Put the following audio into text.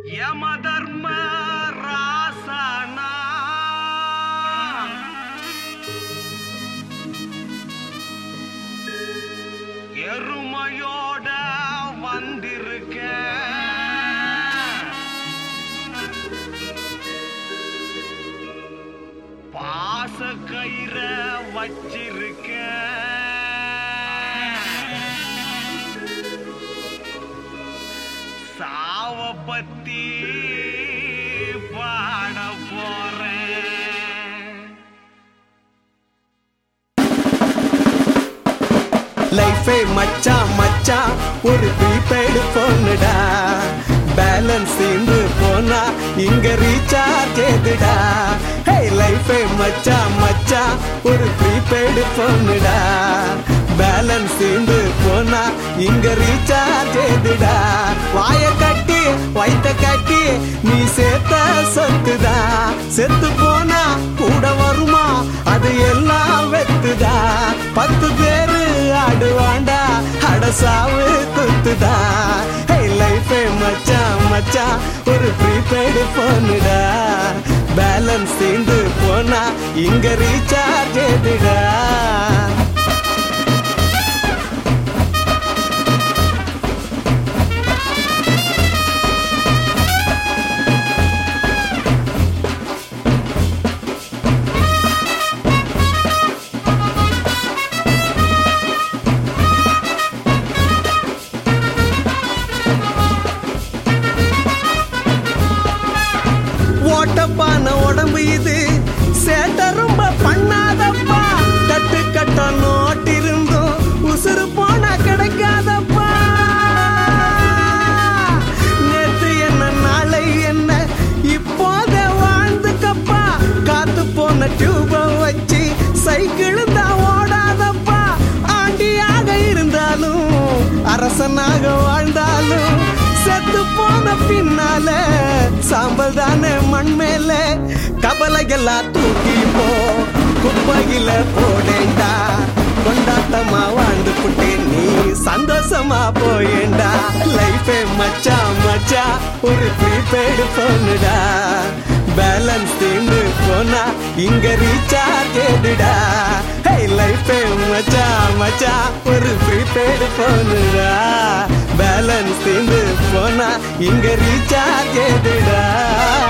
யமதர்ம ராசனா எருமையோட வந்திருக்க பாச கயிற வச்சிருக்க சாவ பத்தி பாட போறேன் லைஃபே மச்சான் மச்சான் ஒரு ப்ரீபெய்டு போனுடா பேலன்ஸ் தீர்ந்து போனா இங்க ரீசார்ஜ் ஏதுடா ஹே லைஃபே மச்சான் மச்சான் ஒரு ப்ரீபெய்டு போனுடா பேலன்ஸ் தீர்ந்து போனா இங்க ரீசார்ஜ் ஏதுடா வாய கட்டி வயித்த கட்டி நீ சேர்த்த சொத்துதா செத்து போனா கூட வருமா அது எல்லாம் வெத்துதா பத்து பேரு ஆடுவாண்டா அட சாவு குத்துதா ஹே லைஃபே மச்சான் மச்சான் ஒரு ப்ரீபெய்டு போனுடா பேலன்ஸ் தீர்ந்து போனா இங்க ரீசார்ஜ் ஏதுடா ஓட்டப்பான உடம்பு இது சேட்ட ரொம்ப பண்ணாதப்பா கட்டு கட்ட நோட்டு இருந்தும் உசுறு போனா கிடைக்காதப்பா நேத்து என்ன நாளை என்ன இப்போத வாழ்ந்துக்கப்பா காத்து போன டியூப வச்சு சைக்கிள் தான் ஓடாதப்பா ஆண்டியாக இருந்தாலும் அரசனாக வாழ்ந்தாலும் செத்து போன பின்னால சாம்பல் தானே மண் மேல கபலையெல்லாம் தூக்கி போ குப்பையில போடேண்டா கொண்டாட்டமா வாழ்ந்து புட்டு நீ சந்தோஷமா போயேண்டா லைஃபே மச்சான் மச்சான் ஒரு ப்ரீபெய்டு போனுடா பேலன்ஸ் தீர்ந்து போனா இங்க ரீசார்ஜ் ஏதுடா ஹே லைஃபே மச்சான் மச்சான் ஒரு ப்ரீபெய்டு போனுடா பேலன்ஸ் தீர்ந்து போனா இங்க ரீசார்ஜ் ஏதுடா